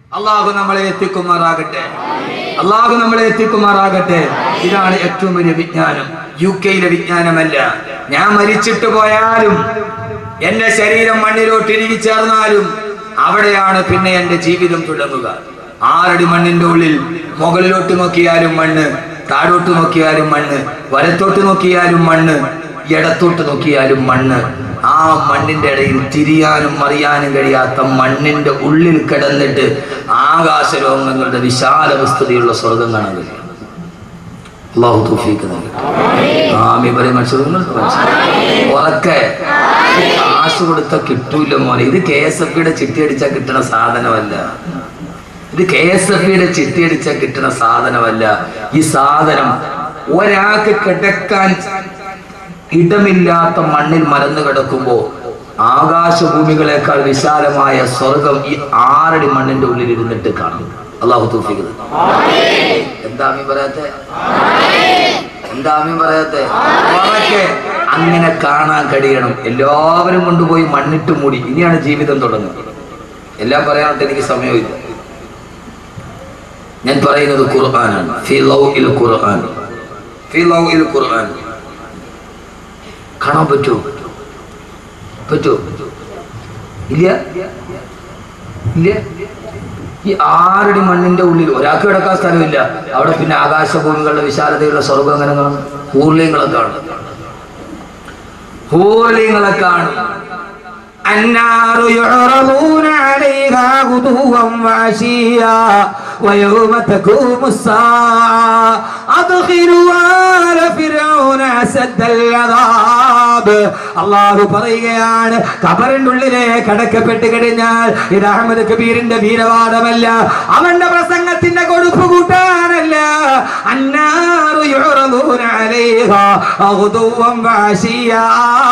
അള്ളാഹു നമ്മളെ എത്തിക്കുമാറാകട്ടെ അള്ളാഹു നമ്മളെ എത്തിക്കുമാറാകട്ടെ ഇതാണ് ഏറ്റവും വലിയ വിജ്ഞാനം യു കെയിലെ വിജ്ഞാനമല്ല ഞാൻ മരിച്ചിട്ട് പോയാലും എന്റെ ശരീരം മണ്ണിലോട്ട് ഇഴുകി ചേർന്നാലും അവിടെയാണ് പിന്നെ എന്റെ ജീവിതം തുടങ്ങുക ആറടി മണ്ണിന്റെ ഉള്ളിൽ മുകളിലോട്ട് നോക്കിയാലും മണ്ണ് താഴോട്ട് നോക്കിയാലും മണ്ണ് വലത്തോട്ട് നോക്കിയാലും മണ്ണ് ഇടത്തോട്ട് നോക്കിയാലും മണ്ണ് ആ മണ്ണിന്റെ ഇടയിൽ തിരിയാനും മറിയാനും കഴിയാത്ത മണ്ണിന്റെ ഉള്ളിൽ കിടന്നിട്ട് ആകാശലോകങ്ങളുടെ വിശാല വിസ്തൃതിയുള്ള സ്വർഗം കാണാൻ കഴിയും അള്ളാഹു തൗഫീഖ് നൽകട്ടെ ആമി പറയും മനസ്സിലാകുന്നു ഉറക്കെ കാശ് കൊടുത്ത കിട്ടൂല മോനെ ഇത് കെ എസ് എഫ് യുടെ ചിട്ടി അടിച്ചാൽ കിട്ടുന്ന സാധനമല്ല ഇത് കെ എസ് എഫ് യുടെ ചിട്ടി അടിച്ചാൽ കിട്ടുന്ന സാധനമല്ല ഈ സാധനം ഒരാൾക്ക് കിടക്കാൻ ഇടമില്ലാത്ത മണ്ണിൽ മലന്ന് കിടക്കുമ്പോ ആകാശഭൂമികളെക്കാൾ വിശാലമായ സ്വർഗം ഈ ആറടി മണ്ണിന്റെ ഉള്ളിൽ ഇരുന്നിട്ട് കാണും അള്ളാഹു തൂഫിക്കുന്നത് എന്താ അമ്മീ പറയാത്തെ എന്താ അമ്മീ പറയാത്തെ ഉറക്കെ അങ്ങനെ കാണാൻ കഴിയണം എല്ലാവരും കൊണ്ടുപോയി മണ്ണിട്ട് മൂടി ഇനിയാണ് ജീവിതം തുടങ്ങുന്നത് എല്ലാം പറയാനായിട്ട് എനിക്ക് സമയമില്ല ഞാൻ പറയുന്നത് ഖുർആനാണ് ഫി ലൗഇൽ ഖുർആൻ ഫി ലൗഇൽ ഖുർആൻ കാണാൻ പറ്റുമോ പറ്റുമോ ഇല്ല ഇല്ല ഈ ആറടി മണ്ണിന്റെ ഉള്ളിൽ ഒരാൾക്ക് കിടക്കാൻ സ്ഥലമില്ല അവിടെ പിന്നെ ആകാശഭൂമികളുടെ വിശാലതയുള്ള സ്വർഗം അങ്ങനെ കാണും ഊർലിങ്ങളെ കാണും ഊർലിങ്ങളെ കാണും النار يعرضون عليها غدوا وعشيا ويوم تقوم الساعة أدخلوا آل فرعون أسد العذاب അള്ളാഹു പറയുകയാണ് കബറിന്റെ ഉള്ളിലെ കടക്കപ്പെട്ട് കഴിഞ്ഞാൽ ഇത് അഹമ്മദ് കബീറിന്റെ വീരവാദമല്ല അവന്റെ പ്രസംഗത്തിന്റെ കൊടുപ്പ് കൂട്ടാനല്ല അന്നാറു യുറദൂന അലൈഹാ അഗ്ദുവൻ വഅശിയാ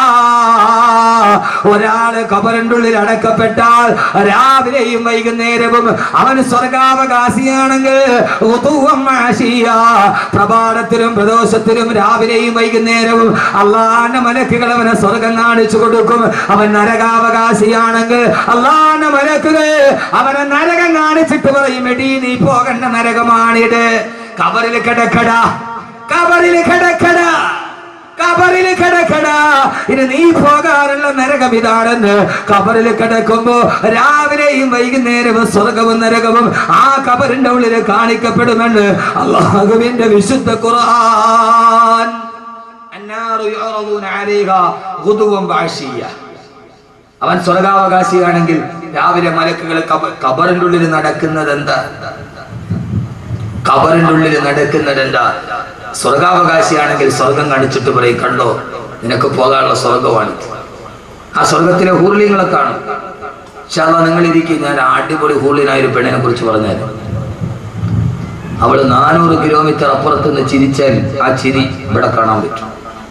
ഒരാള് കബറിന്റെ ഉള്ളിൽ അടക്കപ്പെട്ടാൽ രാവിലെയും വൈകുന്നേരവും അവൻ സ്വർഗാവകാശിയാണെങ്കിൽ ഉതുവം ആശിയ. പ്രഭാതത്തിലും പ്രദോഷത്തിലും രാവിലെയും വൈകുന്നേരവും അള്ളാന്റെ മലക്കുകൾ അവനെ സ്വർഗം കാണിച്ചു കൊടുക്കും അവൻ നരകാവകാശിയാണെങ്കിൽ അള്ളാന്റെ മലക്കുകൾ അവനെ നരകം കാണിച്ചിട്ട് പറയും എടീ നീ പോകേണ്ട നരകമാണിത് കബറിൽ കിടക്കട കബറിൽ കിടക്കട കബറിൽ കിടക്കട ഇനി നീ പോകാനുള്ള നരകം ഇതാണെന്ന് കബറിൽ കിടക്കുമ്പോ രാവിലെയും വൈകുന്നേരവും സ്വർഗവും നരകവും ആ കബറിന്റെ ഉള്ളിൽ കാണിക്കപ്പെടുമെന്ന് അള്ളാഹുവിന്റെ വിശുദ്ധ ഖുർആൻ അന്നാറു യുഅറദൂന അലൈഹാ ഗുദുവൻ വഅശിയ്യ. അവൻ സ്വർഗാവകാശിയാണെങ്കിൽ രാവിലെ മലക്കുകൾ കബ- കബറിന്റെ ഉള്ളിൽ നടക്കുന്നത് എന്താ കബറിന്റെ ഉള്ളിൽ നടക്കുന്നത് എന്താ സ്വർഗാവകാശിയാണെങ്കിൽ സ്വർഗം കാണിച്ചിട്ട് പറയും കണ്ടോ നിനക്ക് പോകാനുള്ള സ്വർഗമാണ് ആ സ്വർഗത്തിലെ ഹൂർലിങ്ങളെ കാണും പക്ഷെ അതാ നിങ്ങൾ ഇരിക്കും ഞാൻ അടിപൊളി ഹൂർലിനായ ഒരു പെണ്ണിനെ കുറിച്ച് പറഞ്ഞാൽ അവള് നാനൂറ് കിലോമീറ്റർ അപ്പുറത്ത് നിന്ന് ചിരിച്ചാൽ ആ ചിരി ഇവിടെ കാണാൻ പറ്റും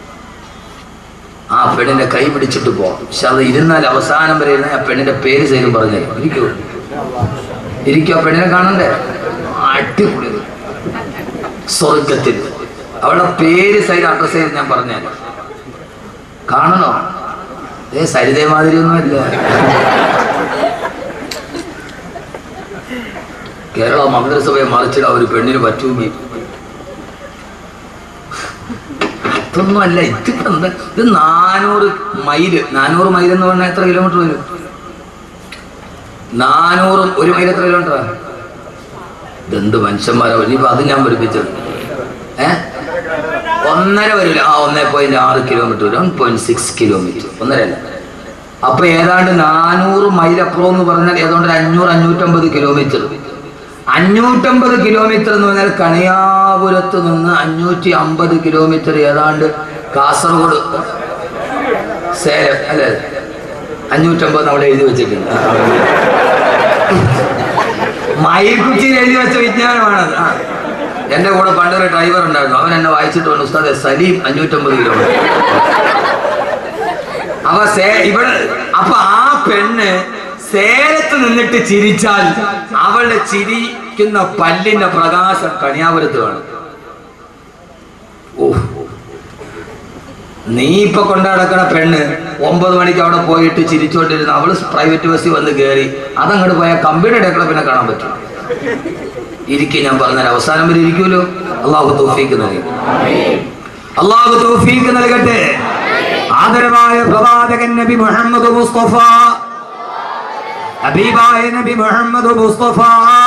ആ പെണ്ണിന്റെ കൈ പിടിച്ചിട്ട് പോവാം പക്ഷെ അത് ഇരുന്നാൽ അവസാനം വരെ ഇരുന്നാൽ ആ പെണ്ണിന്റെ പേര് സൈലും പറഞ്ഞു ഇരിക്കൂ ഇരിക്കും ആ പെണ്ണിനെ കാണണ്ടേ അടിപൊളി സ്വർഗത്തിൽ അവളുടെ പേര് സൈഡ് അഡ്രസ് ചെയ്ത് ഞാൻ പറഞ്ഞാൽ കാണണോ ഏ സരിതേ മാതിരി ഒന്നുമല്ല കേരള മന്ത്രിസഭയെ മറിച്ചിടാൻ ഒരു പെണ്ണിന് പറ്റൂങ്ങി അതൊന്നും അല്ല ഇതിപ്പോ എന്താ ഇത് നാനൂറ് മൈല് നാനൂറ് മൈൽ എന്ന് പറഞ്ഞാൽ എത്ര കിലോമീറ്റർ വരും നാനൂറും ഒരു മൈൽ എത്ര കിലോമീറ്ററാണ് ഇതെന്ത് മനുഷ്യന്മാരാ ഇനിയിപ്പോ അത് ഞാൻ പഠിപ്പിച്ചത് ഏ ഒന്നര വരില്ല ആ ഒന്നേ പോയിന്റ് ആറ് കിലോമീറ്റർ വരും വൺ പോയിന്റ് സിക്സ് കിലോമീറ്റർ ഒന്നര അല്ല അപ്പൊ ഏതാണ്ട് നാനൂറ് മൈൽ അപ്പുറം എന്ന് പറഞ്ഞാൽ ഏതാണ്ട് ഒരു അഞ്ഞൂറ് അഞ്ഞൂറ്റമ്പത് കിലോമീറ്റർ അഞ്ഞൂറ്റമ്പത് കിലോമീറ്റർ എന്ന് പറഞ്ഞാൽ കണിയാപുരത്ത് നിന്ന് അഞ്ഞൂറ്റി അമ്പത് കിലോമീറ്റർ ഏതാണ്ട് കാസർഗോഡ് സേലം അല്ലേ അഞ്ഞൂറ്റമ്പത് അവിടെ എഴുതി വെച്ചിട്ടുണ്ട് മയിൽക്കുച്ചിയിൽ എഴുതി വെച്ച വിജ്ഞാനമാണത് ആ എന്റെ കൂടെ പണ്ടൊരു ഡ്രൈവർ ഉണ്ടായിരുന്നു അവൻ എന്നെ വായിച്ചിട്ട് വന്നു ഉസ്താദെ സലീം അഞ്ഞൂറ്റമ്പത് കിലോമീറ്റർ അവ സേ ഇവിടെ അപ്പൊ ആ പെണ്ണ് സേലത്ത് നിന്നിട്ട് ചിരിച്ചാൽ അവളുടെ ചിരിക്കുന്ന പല്ലിന്റെ പ്രകാശം കണിയാപുരത്ത് കാണും ഓ നീ ഇപ്പൊ കൊണ്ടടക്കണ പെണ്ണ് ഒമ്പത് മണിക്ക് അവിടെ പോയിട്ട് ചിരിച്ചോണ്ടിരുന്ന അവള് പ്രൈവറ്റ് ബസ്സിൽ വന്ന് കയറി അതങ്ങോട്ട് പോയാൽ കമ്പിയുടെ ഇടക്കണ പിന്നെ കാണാൻ പറ്റും ഇരിക്കും ഞാൻ പറഞ്ഞാൽ അവസാനം വരെ ഇരിക്കുമല്ലോ അള്ളാഹു തോഫീക്ക് നൽകി അള്ളാഹു തോഫീക്ക് നൽകട്ടെ ആദരവായ പ്രവാചകൻ നബി മുഹമ്മദ് മുസ്തഫ ഹബീബായ നബി മുഹമ്മദ് മുസ്തഫ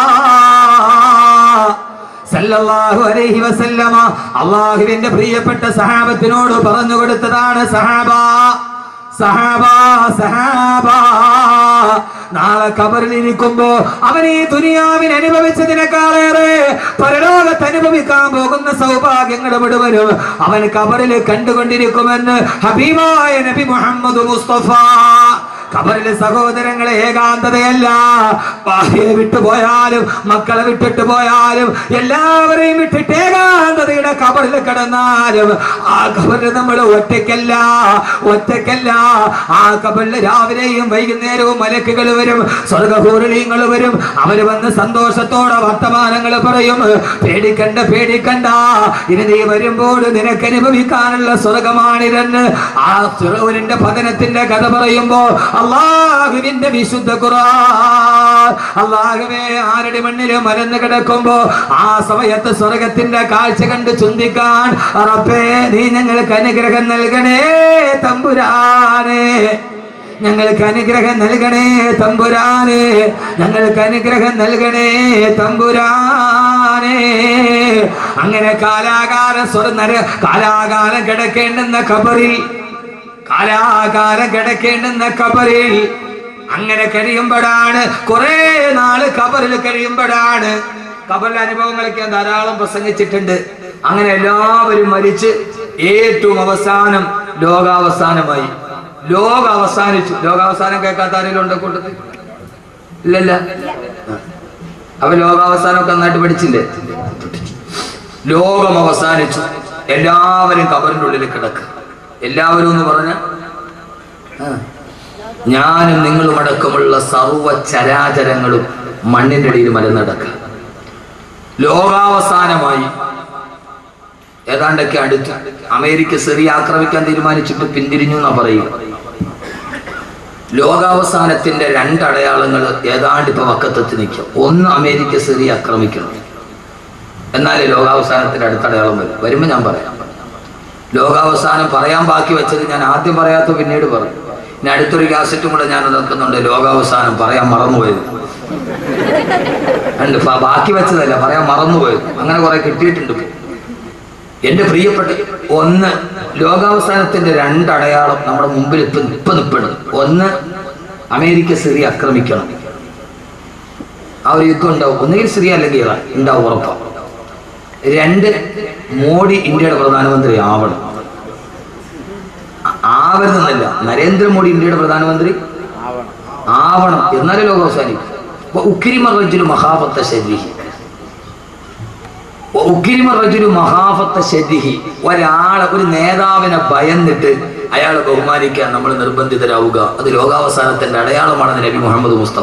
സല്ലല്ലാഹു അലൈഹി വസല്ലമ അള്ളാഹുവിന്റെ പ്രിയപ്പെട്ട സഹാബത്തിനോട് പറഞ്ഞു കൊടുത്തതാണ് സഹാബ സഹാബ സഹാബ നാളെ കബറിൽ ഇരിക്കുമ്പോ അവൻ ഈ ദുനിയാവിന് അനുഭവിച്ചതിനേക്കാളേറെ പരലോകത്ത് അനുഭവിക്കാൻ പോകുന്ന സൗഭാഗ്യങ്ങൾ മുഴുവനും അവൻ കബറിൽ കണ്ടുകൊണ്ടിരിക്കുമെന്ന് ഹബീബായ നബി മുഹമ്മദ് മുസ്തഫ കബറിലെ സഹോദരങ്ങളെ ഏകാന്തതയല്ല ഭാര്യയെ വിട്ടുപോയാലും മക്കളെ വിട്ടിട്ട് പോയാലും എല്ലാവരെയും വിട്ടിട്ട് ഏകാന്തതയുടെ കബറിൽ കിടന്നാലും ആ കബറിൽ നമ്മൾ ഒറ്റയ്ക്കല്ല ഒറ്റയ്ക്കല്ല ആ കബറിൽ രാവിലെയും വൈകുന്നേരവും മലക്കുകൾ വരും സ്വർഗപൂർണീങ്ങൾ വരും അവര് വന്ന് സന്തോഷത്തോടെ വർത്തമാനങ്ങൾ പറയും പേടിക്കണ്ട പേടിക്കണ്ട ഇനി നീ വരുമ്പോൾ നിനക്ക് അനുഭവിക്കാനുള്ള സ്വർഗമാണിതെന്ന് ആ ഫിറോനിന്റെ പതനത്തിന്റെ കഥ പറയുമ്പോ അള്ളാഹുവിന്റെ വിശുദ്ധ ഖുർആൻ അള്ളാഹുവേ ആരുടെ മണ്ണില് മലന്ന് കിടക്കുമ്പോ ആ സമയത്ത് സ്വർഗത്തിന്റെ കാഴ്ച കണ്ട് ചിന്തിക്കാൻ റബ്ബേ നീ ഞങ്ങൾക്ക് അനുഗ്രഹം നൽകണേ തമ്പുരാനെ ഞങ്ങൾക്ക് അനുഗ്രഹം നൽകണേ തമ്പുരാനെ ഞങ്ങൾക്ക് അനുഗ്രഹം നൽകണേ തമ്പുരാനെ അങ്ങനെ കാലാകാലം സ്വർണ്ണ കാലാകാലം കിടക്കേണ്ടുന്ന ഖബറിൽ കാലാകാലം കിടക്കേണ്ടുന്ന കബറിൽ അങ്ങനെ കഴിയുമ്പോഴാണ് കുറെ നാള് കബറിൽ കഴിയുമ്പോഴാണ് കബറിലെ അനുഭവങ്ങളൊക്കെ ഞാൻ ധാരാളം പ്രസംഗിച്ചിട്ടുണ്ട് അങ്ങനെ എല്ലാവരും മരിച്ച് ഏറ്റവും അവസാനം ലോകാവസാനമായി ലോക അവസാനിച്ചു ലോകാവസാനം കേൾക്കാത്ത ആരെങ്കിലും ഉണ്ടോ കൂട്ടത്തിൽ ഇല്ലല്ല ആ. അപ്പൊ ലോകാവസാനമൊക്കെ നന്നായിട്ട് പഠിച്ചില്ലേ ലോകം അവസാനിച്ചു എല്ലാവരും കബറിന്റെ ഉള്ളിൽ കിടക്കുക എല്ലാവരും എന്ന് പറഞ്ഞ ഞാനും നിങ്ങളും അടക്കമുള്ള സർവ ചരാചരങ്ങളും മണ്ണിന്റെ അടിയിൽ മലന്നടക്കുക ലോകാവസാനമായി ഏതാണ്ടൊക്കെ അടുത്ത് അമേരിക്ക സിറിയ ആക്രമിക്കാൻ തീരുമാനിച്ചിട്ട് പിന്തിരിഞ്ഞു എന്നാ പറയുക ലോകാവസാനത്തിന്റെ രണ്ടടയാളങ്ങൾ ഏതാണ്ട് ഇപ്പൊ വക്കത്തെത്തി നിൽക്കും ഒന്ന് അമേരിക്ക സിറിയ ആക്രമിക്കണം എന്നാലേ ലോകാവസാനത്തിന്റെ അടുത്ത അടയാളം വരും വരുമ്പോ ഞാൻ പറയാം ലോകാവസാനം പറയാൻ ബാക്കി വെച്ചത് ഞാൻ ആദ്യം പറയാത്ത പിന്നീട് പറയും ഇനി അടുത്തൊരു കാസറ്റും കൂടെ ഞാൻ നിൽക്കുന്നുണ്ട് ലോകാവസാനം പറയാൻ മറന്നുപോയത് ഉണ്ട് ഫ- ബാക്കി വെച്ചതല്ല പറയാൻ മറന്നുപോയത് അങ്ങനെ കുറെ കിട്ടിയിട്ടുണ്ട് ഇപ്പൊ. എന്റെ പ്രിയപ്പെട്ട ഒന്ന് ലോകാവസാനത്തിന്റെ രണ്ടടയാളം നമ്മുടെ മുമ്പിൽ ഇപ്പൊ ഇപ്പൊ നിൽപ്പുണ്ട് ഒന്ന് അമേരിക്ക സിറിയ ആക്രമിക്കണം ആ ഒരു യുദ്ധം ഉണ്ടാവും ഒന്നുകിൽ സിറിയ അല്ലെങ്കിൽ ഇറാൻ ഉണ്ടാവും ഉറപ്പാണ് രണ്ട് മോഡി ഇന്ത്യയുടെ പ്രധാനമന്ത്രി ആവണം ആ- ആവരുതെന്നല്ല നരേന്ദ്രമോദി ഇന്ത്യയുടെ പ്രധാനമന്ത്രി ആവണം എന്നാലേ ലോകം അവസാനിക്കും അപ്പൊ ഉക്കിരിമ റജുലു മഹാഫത്ത ശരീഹി ഉക്കിരിമ റജുലു മഹാഫത്ത ശരീഹി ഒരാളെ ഒരു നേതാവിനെ ഭയന്നിട്ട് അയാളെ ബഹുമാനിക്കാൻ നമ്മൾ നിർബന്ധിതരാവുക അത് ലോകാവസാനത്തിന്റെ അടയാളമാണെന്ന് നബി മുഹമ്മദ് മുസ്തഫ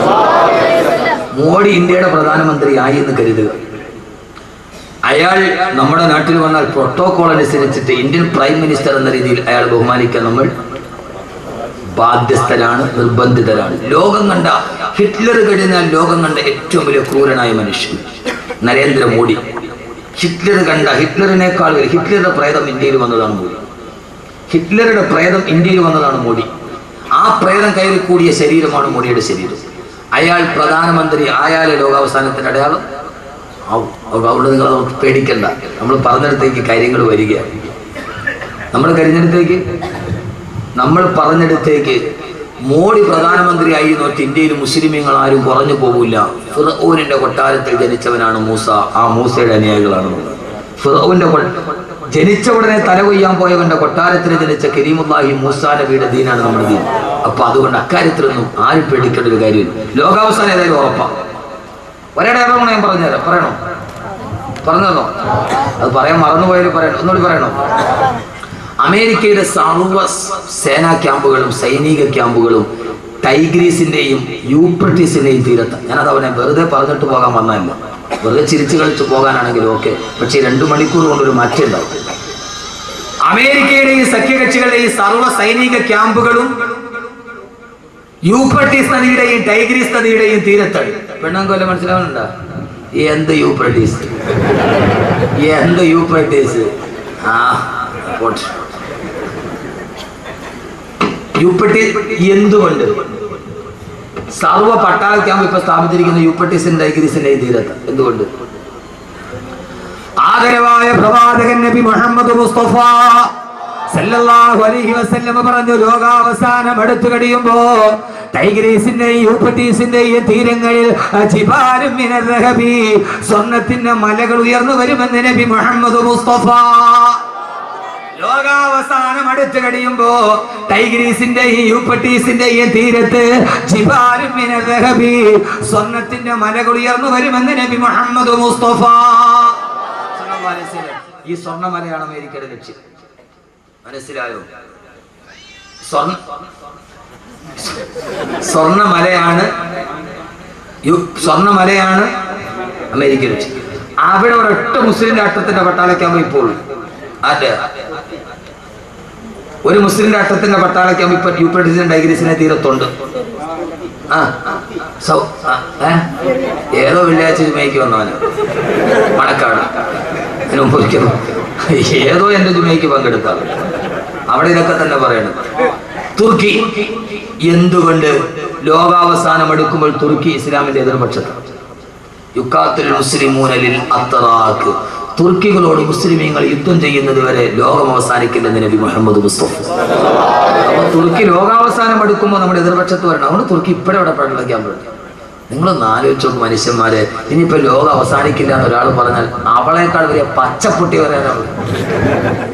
മോഡി ഇന്ത്യയുടെ പ്രധാനമന്ത്രി ആയി എന്ന് കരുതുക അയാൾ നമ്മുടെ നാട്ടിൽ വന്നാൽ പ്രോട്ടോകോൾ അനുസരിച്ചിട്ട് ഇന്ത്യൻ പ്രൈം മിനിസ്റ്റർ എന്ന രീതിയിൽ അയാൾ ബഹുമാനിക്കാൻ നമ്മൾ ബാധ്യസ്ഥരാണ് നിർബന്ധിതരാണ് ലോകം കണ്ട ഹിറ്റ്ലർ കഴിഞ്ഞാൽ ലോകം കണ്ട ഏറ്റവും വലിയ ക്രൂരനായ മനുഷ്യൻ നരേന്ദ്രമോദി ഹിറ്റ്ലർ കണ്ട ഹിറ്റ്ലറിനേക്കാൾ വലിയ- ഹിറ്റ്ലറുടെ പ്രേതം ഇന്ത്യയിൽ വന്നതാണ് മോദി ഹിറ്റ്ലറുടെ പ്രേതം ഇന്ത്യയിൽ വന്നതാണ് മോദി ആ പ്രേതം കയറി കൂടിയ ശരീരമാണ് മോഡിയുടെ ശരീരം അയാൾ പ്രധാനമന്ത്രി ആയാലെ ലോകാവസാനത്തിന്റെ അടയാളം ആവും അപ്പൊ അവിടെ നിങ്ങൾ നമുക്ക് പേടിക്കണ്ട നമ്മൾ പറഞ്ഞിടത്തേക്ക് കാര്യങ്ങൾ വരികയാണ് നമ്മൾ കഴിഞ്ഞിടത്തേക്ക് നമ്മൾ പറഞ്ഞിടത്തേക്ക് മോഡി പ്രധാനമന്ത്രിയായി നോക്കി ഇന്ത്യയിൽ മുസ്ലിമീങ്ങൾ ആരും കുറഞ്ഞു പോകില്ല ഫിറോനിന്റെ കൊട്ടാരത്തിൽ ജനിച്ചവനാണ് മൂസ ആ മൂസയുടെ അനുയായികളാണ് നമ്മൾ. ഫിറോന്റെ കൊ- ജനിച്ച ഉടനെ തല കൊയ്യാൻ പോയവന്റെ കൊട്ടാരത്തിൽ ജനിച്ച കരീമുല്ലാഹി മൂസ നബിയുടെ ദീനാണ് നമ്മുടെ ദീൻ അപ്പൊ അതുകൊണ്ട് അക്കാര്യത്തിലൊന്നും ആരും പേടിക്കേണ്ട ഒരു കാര്യമില്ല ലോകാവസാനം ഏതായാലും ഉറപ്പാണ് ഒരടയാളം ഞാൻ പറഞ്ഞുതരാം പറയണോ പറഞ്ഞതോ അത് പറയാൻ മറന്നുപോയാലും പറയണം ഒന്നുകൂടി പറയണോ അമേരിക്കയുടെ സർവ സേനാ ക്യാമ്പുകളും സൈനിക ക്യാമ്പുകളും ടൈഗ്രീസിന്റെയും യൂപ്രട്ടീസിന്റെയും തീരത്ത് ഞാനത് അവനെ വെറുതെ പറഞ്ഞിട്ട് പോകാൻ വന്നതല്ല വെറുതെ ചിരിച്ചു കളിച്ച് പോകാനാണെങ്കിൽ ഓക്കെ പക്ഷേ രണ്ടു മണിക്കൂർ കൊണ്ടൊരു മാറ്റം ഉണ്ടാവും അമേരിക്കയുടെയും സഖ്യകക്ഷികളുടെയും സർവ്വ സൈനിക ക്യാമ്പുകളും യൂഫ്രട്ടീസ് നദിയുടെയും ടൈഗ്രീസ് നദിയുടെയും തീരത്താണ് പെണ്ണാങ്കോല മനസ്സിലാവുന്നുണ്ടോ എന്ത് യൂഫ്രട്ടീസ് എന്ത് യൂഫ്രട്ടീസ് ആ പോട്ടെ. യൂഫ്രട്ടീസ് എന്തുകൊണ്ട് സർവ്വ പട്ടാള ക്യാമ്പ് ഇപ്പൊ സ്ഥാപിച്ചിരിക്കുന്ന യൂപ്പട്ടീസിന്റെ ടൈഗ്രീസിന്റെ തീരത്ത് എന്തുകൊണ്ട് ആദരവായ പ്രവാചകൻ നബി മുഹമ്മദ് മുസ്തഫ സല്ലല്ലാഹു അലൈഹി വസല്ലമ പറഞ്ഞു ലോകാവസാനം അടുത്തു കഴിയുമ്പോ ടൈഗ്രീസിന്റെയും യൂപ്പട്ടീസിന്റെയും തീരങ്ങളിൽ ജിബാലും മിനർ റഹബി സ്വർണത്തിന്റെ മലകൾ ഉയർന്നു വരുമെന്ന് നബി മുഹമ്മദ് മുസ്തഫ ലോകാവസാനം അടുത്തു കഴിയുമ്പോ ടൈഗ്രീസിന്റെയും യൂപ്പട്ടീസിന്റെയും തീരത്ത് ജിബാലും മിനർ റഹബി സ്വർണത്തിന്റെ മലകൾ ഉയർന്നു വരുമെന്ന് നബി മുഹമ്മദ് മുസ്തഫ സല്ലല്ലാഹു അലൈഹി വസല്ലം. ഈ സ്വർണ്ണമലയാണ് അമേരിക്കയുടെ ലക്ഷ്യം മനസ്സിലായോ സ്വർണ്ണ സ്വർണ്ണമലയാണ് യു- സ്വർണ്ണമലയാണ് അമേരിക്ക ലക്ഷ്യം അവിടെ ഒരൊറ്റ മുസ്ലിം രാഷ്ട്രത്തിന്റെ പട്ടാളക്കാകുമ്പോ ഇപ്പോൾ അതെ ഒരു മുസ്ലിം രാഷ്ട്രത്തിന്റെ പട്ടാളക്കാകുമ്പോ ഇപ്പൊ യൂപ്രട്ടീസിന്റെ ഡൈഗ്രീസിനെ തീരത്തുണ്ട് ആ സൗ ആ, ഏ? ഏതോ വെള്ളിയാഴ്ച ജുമയ്ക്ക് വന്നവന് മണക്കാട് അതിന് മുമ്പ് ഒരിക്കലും ഏതോ എന്റെ ജുമയ്ക്ക് പങ്കെടുക്കാം അവിടെ ഇതൊക്കെ തന്നെ പറയണം തുർക്കി എന്തുകൊണ്ട് ലോകാവസാനം എടുക്കുമ്പോൾ തുർക്കി ഇസ്ലാമിന്റെ എതിർപക്ഷത്ത് യുക്കാത്തുൽ മുസ്ലിമൂനലിൽ അത്തറാക്ക് തുർക്കികളോട് മുസ്ലിമീങ്ങൾ യുദ്ധം ചെയ്യുന്നത് വരെ ലോകം അവസാനിക്കില്ലെന്ന് നബി മുഹമ്മദ് മുസ്തഫ അപ്പൊ തുർക്കി ലോകാവസാനം എടുക്കുമ്പോൾ നമ്മുടെ എതിർപക്ഷത്ത് വരണം അതുകൊണ്ട് തുർക്കി ഇപ്പോഴും ഇവിടെ പ്രകടിപ്പിക്കാൻ പറ്റും നിങ്ങളൊന്ന് ആലോചിച്ച് നോക്കും മനുഷ്യന്മാരെ ഇനിയിപ്പോ ലോകം അവസാനിക്കില്ല എന്ന് ഒരാൾ പറഞ്ഞാൽ അവളേക്കാൾ വലിയ പച്ചപ്പൊട്ടി വരാനാണ്